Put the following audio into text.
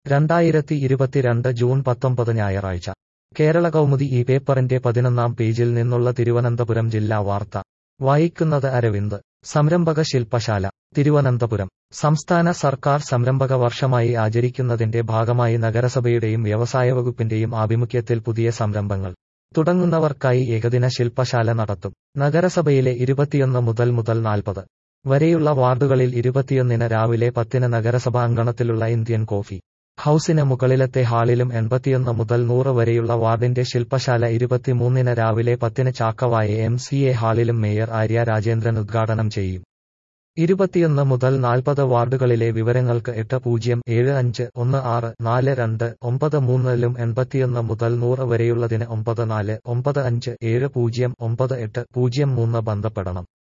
രണ്ടായിരത്തി ഇരുപത്തിരണ്ട് ജൂൺ പത്തൊമ്പത് ഞായറാഴ്ച കേരള കൗമുദി ഈ പേപ്പറിന്റെ പതിനൊന്നാം പേജിൽ നിന്നുള്ള തിരുവനന്തപുരം ജില്ലാ വാർത്ത വായിക്കുന്നത് അരവിന്ദ് സംരംഭക ശില്പശാല തിരുവനന്തപുരം സംസ്ഥാന സർക്കാർ സംരംഭക വർഷമായി ആചരിക്കുന്നതിന്റെ ഭാഗമായി നഗരസഭയുടെയും വ്യവസായ വകുപ്പിന്റെയും ആഭിമുഖ്യത്തിൽ പുതിയ സംരംഭങ്ങൾ തുടങ്ങുന്നവർക്കായി ഏകദിന ശില്പശാല നടത്തും നഗരസഭയിലെ ഇരുപത്തിയൊന്ന് മുതൽ മുതൽ നാൽപ്പത് വരെയുള്ള വാർഡുകളിൽ ഇരുപത്തിയൊന്നിന് രാവിലെ പത്തിന് നഗരസഭ അങ്കണത്തിലുള്ള ഇന്ത്യൻ കോഫി ഹൌസിന് മുകളിലത്തെ ഹാളിലും എൺപത്തിയൊന്ന് മുതൽ നൂറ് വരെയുള്ള വാർഡിന്റെ ശില്പശാല ഇരുപത്തിമൂന്നിന് രാവിലെ പത്തിന് ചാക്കവായ എം സി എ ഹാളിലും മേയർ ആര്യ രാജേന്ദ്രൻ ഉദ്ഘാടനം ചെയ്യും ഇരുപത്തിയൊന്ന് മുതൽ നാൽപ്പത് വാർഡുകളിലെ വിവരങ്ങൾക്ക് എട്ട് പൂജ്യം ഏഴ് അഞ്ച് ഒന്ന് ആറ് നാല് രണ്ട് ഒമ്പത് മൂന്നിലും എൺപത്തിയൊന്ന് മുതൽ നൂറ് വരെയുള്ളതിന് ഒമ്പത് നാല് ഒമ്പത് അഞ്ച് ഏഴ് പൂജ്യം ഒമ്പത് എട്ട് പൂജ്യം മൂന്ന് ബന്ധപ്പെടണം